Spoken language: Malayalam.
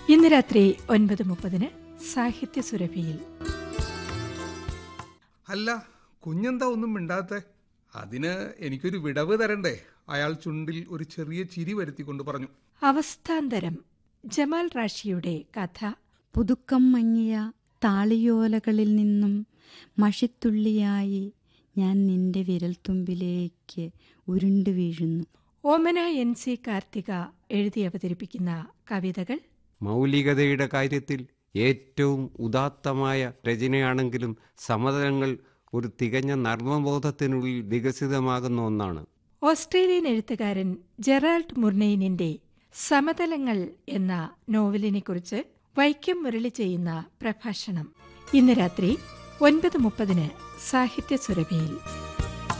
ഇന്ന് രാത്രി ഒൻപത് മുപ്പതിന് സാഹിത്യ സുരഭിയിൽ അല്ല കുഞ്ഞെന്താ ഒന്നും മിണ്ടാത്തെ അതിന് എനിക്കൊരു വിടവ് തരണ്ടേ അയാൾ ചുണ്ടിൽ ഒരു ചെറിയ ചിരി വരുത്തിക്കൊണ്ട് പറഞ്ഞു അവസ്ഥാന്തരം ജമാൽ റാഷിയുടെ കഥ പുതുക്കം മങ്ങിയ താളിയോലകളിൽ നിന്നും മഷിത്തുള്ളിയായി ഞാൻ നിന്റെ വിരൽത്തുമ്പിലേക്ക് ഉരുണ്ടു വീഴുന്നു ഓമന എൻ സി കാർത്തിക എഴുതി അവതരിപ്പിക്കുന്ന കവിതകൾ മൗലികതയുടെ കാര്യത്തിൽ ഏറ്റവും ഉദാത്തമായ രചനയാണെങ്കിലും സമതലങ്ങൾ ഒരു തികഞ്ഞ നർമ്മബോധത്തിനുള്ളിൽ വികസിതമാകുന്ന ഒന്നാണ് ഓസ്ട്രേലിയൻ എഴുത്തുകാരൻ ജെറാൾഡ് മുർനെയിനിന്റെ സമതലങ്ങൾ എന്ന നോവലിനെക്കുറിച്ച് വൈക്കം മുരളി ചെയ്യുന്ന പ്രഭാഷണം ഇന്ന് രാത്രി ഒൻപത് മുപ്പതിന് സാഹിത്യ സുരഭിയിൽ